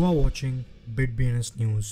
are watching BitBNS News.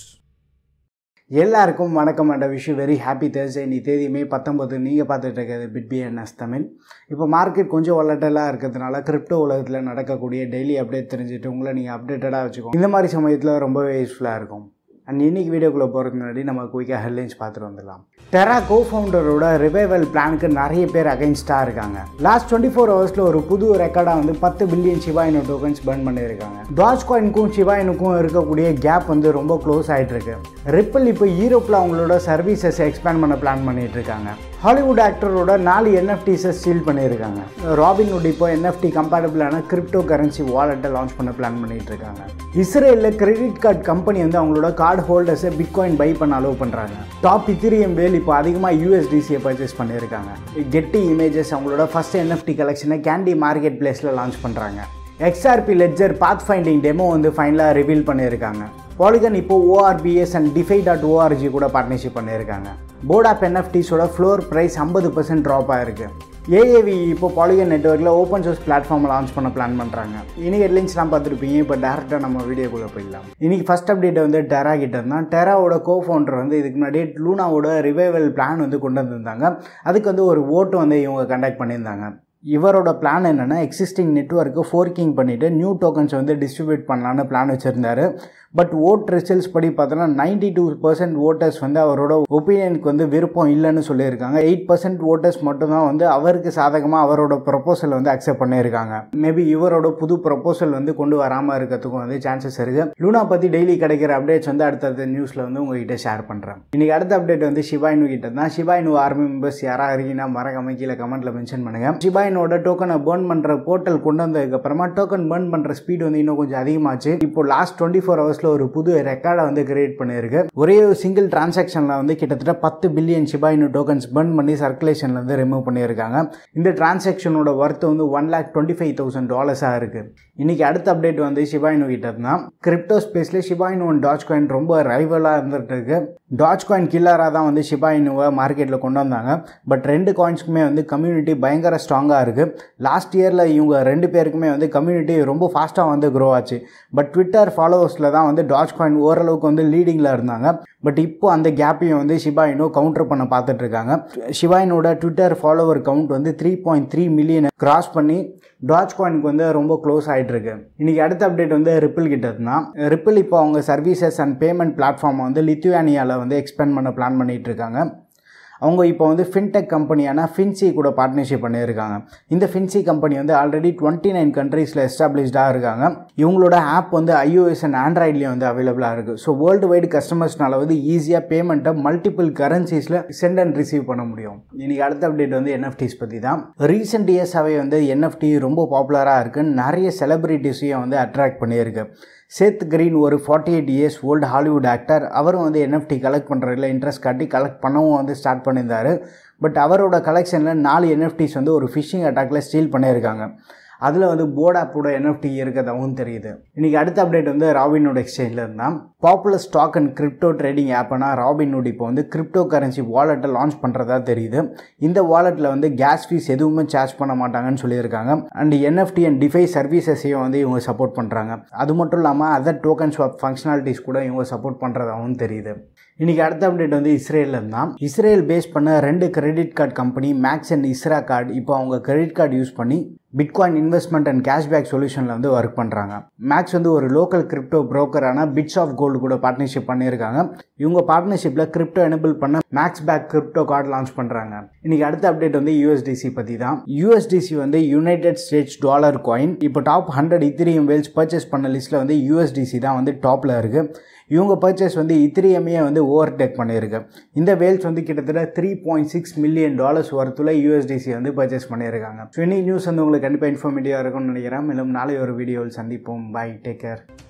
எல்லாருக்கும் வணக்கம் and wish very happy Thursday இன்னி தேதி மே பத்தொம்பது நீங்கள் பார்த்துட்டு இருக்கிறது பிட்பிஎன்எஸ் தமிழ் இப்போ மார்க்கெட் கொஞ்சம் வளட்டலாக இருக்கிறதுனால கிரிப்டோ உலகத்தில் நடக்கக்கூடிய டெய்லி அப்டேட் தெரிஞ்சுட்டு உங்களை நீங்கள் அப்டேட்டடாக வச்சுக்கோங்க இந்த மாதிரி சமயத்தில் ரொம்பவே யூஸ்ஃபுல்லாக இருக்கும் அண்ட் இன்னைக்கு வீடியோக்குள்ளே போகிறதுக்கு முன்னாடி நம்ம குயிக்காக ஹெட்லைன்ஸ் பார்த்துட்டு வந்துடலாம் டெரா கோ ஃபவுண்டரோட ரிவைவல் பிளானுக்கு நிறைய பேர் அகைன்ஸ்டாக இருக்காங்க லாஸ்ட் டுவெண்ட்டி ஃபோர் ஹவர்ஸில் ஒரு புது ரெக்கார்டாக வந்து பத்து பில்லியன் சிவாயினோ டோக்கன்ஸ் பர்ன் பண்ணியிருக்காங்க டாஜ் காயினுக்கும் சிவாயினுக்கும் இருக்கக்கூடிய கேப் வந்து ரொம்ப க்ளோஸ் ஆகிட்டு இருக்கு ரிப்பிள் இப்போ யூரோப்பில் அவங்களோட சர்வீசஸ் எக்ஸ்பேண்ட் பண்ண பிளான் பண்ணிட்டு இருக்காங்க ஹாலிவுட் ஆக்டரோட நாலு என்எஃப்டிஸை ஸ்டீல் பண்ணியிருக்காங்க ராபின்வுட் இப்போ என்எஃப்டி கம்பேட்டபிளான கிரிப்டோ கரன்சி வாலெட்டை லான்ச் பண்ண பிளான் பண்ணிட்டு இருக்காங்க இஸ்ரேலில் கிரெடிட் கார்டு கம்பெனி வந்து அவங்களோட கார்டு ஹோல்டர்ஸை பிட்காயின் பை பண்ண அலோவ் பண்ணுறாங்க டாப் இத்திரியம் வேல் இப்போ அதிகமாக யூஎஸ்டிசியை பர்ச்சேஸ் பண்ணியிருக்காங்க கெட்டி இமேஜஸ் அவங்களோட ஃபர்ஸ்ட் என்எஃப்டி கலெக்ஷனை கேண்டி மார்க்கெட் பிளேஸில் லான்ச் பண்ணுறாங்க XRP ledger path finding demo வந்து ஃபைனலாக ரிவீல் பண்ணியிருக்காங்க பாலிகன் இப்போ ORBS and DeFi dot ORG கூட பார்ட்னர்ஷிப் பண்ணியிருக்காங்க போர்ட் ஆப் என்எஃப்டிஸோட ஃப்ளோர் ப்ரைஸ் ஐம்பது பர்சன்ட் ட்ராப் ஆயிருக்கு ஏஏவி இப்போ பாலிகன் நெட்ஒர்க்கில் ஓப்பன் சோர்ஸ் பிளாட்ஃபார்ம் லான்ச் பண்ண பிளான் பண்ணுறாங்க இன்னைக்கு ஹெட்லைன்ஸ்லாம் பார்த்துருப்பீங்க இப்போ டேரெக்டாக நம்ம வீடியோக்குள்ளே போயிடலாம் இன்னைக்கு ஃபஸ்ட் அப்டேட் வந்து டெரா கிட்ட இருந்தால் டெராவோட கோ ஃபவுண்டர் வந்து இதுக்கு முன்னாடி லூனாவோட ரிவைவல் பிளான் வந்து கொண்டு வந்திருந்தாங்க அதுக்கு வந்து ஒரு ஓட்டு வந்து இவங்க கண்டக்ட் பண்ணியிருந்தாங்க இவரோட பிளான் என்னென்னா எக்ஸிஸ்டிங் நெட்ஒர்க்கு ஃபோர்க்கிங் பண்ணிவிட்டு நியூ டோக்கன்ஸ் வந்து டிஸ்ட்ரிபியூட் பண்ணலான்னு பிளான் வச்சுருந்தாரு பட் ஓட் ரிசல்ட்ஸ் படி பார்த்தோன்னா நைன்டி டூ பர்சன்ட் ஓட்டர்ஸ் வந்து அவரோட ஒப்பீனியனுக்கு வந்து விருப்பம் இல்லைன்னு சொல்லியிருக்காங்க எயிட் பர்சன்ட் ஓட்டர்ஸ் மட்டும்தான் வந்து அவருக்கு சாதகமாக அவரோட ப்ரொப்போசல் வந்து அக்செப்ட் பண்ணியிருக்காங்க மேபி இவரோட புது ப்ரொப்போசல் வந்து கொண்டு வராமல் இருக்கிறதுக்கும் வந்து சான்சஸ் இருக்குது லூனா பற்றி டெய்லி கிடைக்கிற அப்டேட்ஸ் வந்து அடுத்தடுத்த நியூஸில் வந்து உங்ககிட்ட ஷேர் பண்ணுறேன் இன்றைக்கி அடுத்த அப்டேட் வந்து சிவாயினு கிட்ட தான் சிவாயினு ஆர்மி மெம்பர்ஸ் யாராக இருக்கீங்கன்னா மறக்காம கீழே கமெண்ட்டில் மென்ஷன் பண்ணுங்கள் சிவாயினோட டோக்கனை பேர்ன் பண்ணுற போர்ட்டல் கொண்டு வந்ததுக்கப்புறமா டோக்கன் பேர்ன் பண்ணுற ஸ்பீட் வந்து இன்னும் கொஞ்சம் அதிகமாச்சு இப்போ லாஸ்ட் டுவெண்ட்டி ஃபோர் ஹவர்ஸில் ஒரு புது ரெக்கார்டை வந்து கிரியேட் பண்ணியிருக்கு ஒரே ஒரு சிங்கிள் டிரான்சாக்ஷனில் வந்து கிட்டத்தட்ட பத்து பில்லியன் சிபாயினு டோக்கன்ஸ் பர்ன் பண்ணி சர்க்குலேஷனில் வந்து ரிமூவ் பண்ணியிருக்காங்க இந்த டிரான்சாக்ஷனோட ஒர்த் வந்து one lakh twenty five thousand டாலர்ஸாக இருக்குது இன்றைக்கி அடுத்த அப்டேட் வந்து சிபாயினு கிட்ட தான் கிரிப்டோ ஸ்பேஸில் சிபாயினு ஒன் டாச் காயின் ரொம்ப ரைவலாக இருந்துட்டு இருக்கு டாச் காயின் கில்லராக தான் வந்து சிபாயினுவை மார்க்கெட்டில் கொண்டு வந்தாங்க பட் ரெண்டு காயின்ஸ்க்குமே வந்து கம்யூனிட்டி பயங்கர ஸ்ட்ராங்காக இருக்குது லாஸ்ட் இயரில் இவங்க ரெண்டு பேருக்குமே வந்து கம்யூனிட்டி ரொம்ப ஃபாஸ்ட்டாக வந்து க்ரோ ஆச்சு பட் ட்விட்டர் ஃபாலோவர்ஸில் தான் வந்து டாச் காயின் ஓரளவுக்கு வந்து லீடிங்கில் இருந்தாங்க பட் இப்போ அந்த கேப்பையும் வந்து ஷிபாயினோ கவுண்டர் பண்ண பார்த்துட்டு இருக்காங்க ஷிபாயினோட ட்விட்டர் ஃபாலோவர் கவுண்ட் வந்து three point three million cross பண்ணி டாச் காயினுக்கு வந்து ரொம்ப க்ளோஸ் ஆகிட்டு இருக்கு இன்னைக்கு அடுத்த அப்டேட் வந்து ரிப்பிள் கிட்ட தான் ரிப்பிள் இப்போ அவங்க சர்வீசஸ் அண்ட் பேமெண்ட் பிளாட்ஃபார்மை வந்து லித்துவேனியாவில் வந்து எக்ஸ்பேண்ட் பண்ண பிளான் பண்ணிட்டு இருக்காங்க அவங்க இப்போ வந்து ஃபின்டெக் கம்பெனியான ஃபின்சி கூட பார்ட்னர்ஷிப் பண்ணியிருக்காங்க இந்த ஃபின்சி கம்பெனி வந்து ஆல்ரெடி டுவெண்ட்டி நைன் கண்ட்ரீஸில் எஸ்டாப்ளிஷ்டாக இருக்காங்க இவங்களோட ஆப் வந்து ஐஓஎஸ் அண்ட் ஆண்ட்ராய்ட்லேயும் வந்து அவைலபிளாக இருக்குது ஸோ வேர்ல்டு வைடு கஸ்டமர்ஸ்னால வந்து ஈஸியாக பேமெண்ட்டை மல்டிபிள் கரன்சிஸில் சென்ட் அண்ட் ரிசீவ் பண்ண முடியும் இன்னைக்கு அடுத்த அப்டேட் வந்து என்எஃப்டிஸ் பற்றி தான் ரீசெண்ட் இயர்ஸாகவே வந்து என்எஃப்டி ரொம்ப பாப்புலராக இருக்குது நிறைய செலிபிரிட்டிஸையும் வந்து அட்ராக்ட் பண்ணியிருக்கு சேத் கிரீன் ஒரு forty eight years old Hollywood actor அவரும் வந்து என்எஃப்டி கலெக்ட் பண்ணுறதுல இன்ட்ரெஸ்ட் காட்டி கலெக்ட் பண்ணவும் வந்து ஸ்டார்ட் பண்ணியிருந்தார் பட் அவரோட கலெக்ஷனில் நாலு என்எஃப்டிஸ் வந்து ஒரு ஃபிஷிங் அட்டாக்ல ஸ்டீல் பண்ணியிருக்காங்க அதில் வந்து போர்டாப்போட என்எஃப்டி இருக்கிறதாகவும் தெரியுது இன்றைக்கி அடுத்த அப்டேட் வந்து ராபின்வுட் எக்ஸ்சேஞ்சில் இருந்தால் popular stock and crypto trading ஆப்னா ராபின்வுட் இப்போ வந்து கிரிப்டோ கரன்சி வாலெட்டை லான்ச் பண்ணுறதா தெரியுது இந்த வாலெட்டில் வந்து கேஸ் ஃபீஸ் எதுவுமே சார்ஜ் பண்ண மாட்டாங்கன்னு சொல்லியிருக்காங்க அண்ட் என்எஃப்டி அண்ட் டிஃபை சர்வீசஸையும் வந்து இவங்க சப்போர்ட் பண்ணுறாங்க அது மட்டும் இல்லாமல் அதர் டோக்கன் ஸ்வாப் ஃபங்க்ஷனாலிட்டிஸ் கூட இவங்க சப்போர்ட் பண்ணுறதாகவும் தெரியுது இன்றைக்கி அடுத்த அப்டேட் வந்து இஸ்ரேலில் இருந்தால் இஸ்ரேல் பேஸ் பண்ண ரெண்டு credit card company Max and Isracard இப்போ அவங்க கிரெடிட் கார்டு யூஸ் பண்ணி பிட்காயின் இன்வெஸ்ட்மெண்ட் அண்ட் கேஷ்பேக் சொல்யூஷனில் வந்து ஒர்க் பண்ணுறாங்க மேக்ஸ் வந்து ஒரு லோக்கல் கிரிப்டோ புரோக்கரான பிட்ஸ் ஆஃப் கோல்டு கூட பார்ட்னர்ஷிப் பண்ணியிருக்காங்க இவங்க பார்ட்னர்ஷிப்பில் கிரிப்டோ எனபிள் பண்ண Max back crypto card launch பண்ணுறாங்க இன்றைக்கி அடுத்த அப்டேட் வந்து யூஎஸ்டிசி பற்றி தான் யூஎஸ்டிசி வந்து யுனைடெட் ஸ்டேட்ஸ் டாலர் காயின் இப்போ top hundred Ethereum whales purchase பண்ண லிஸ்ட்டில் வந்து யூஎஸ்டிசி தான் வந்து டாப்பில் இருக்குது இவங்க பர்ச்சேஸ் வந்து இத்திரியமே வந்து ஓவர்டேக் பண்ணியிருக்கு இந்த வேல்ஸ் வந்து கிட்டத்தட்ட three point six million dollars வரத்துல யூஎஸ்டிசி வந்து பர்ச்சேஸ் பண்ணியிருக்காங்க ஸோ இனி நியூஸ் வந்து உங்களுக்கு கண்டிப்பாக இன்ஃபர்மேட்டிவாக இருக்கும்னு நினைக்கிறேன் மேலும் நாளை ஒரு வீடியோவில் சந்திப்போம் பை டேக் கேர்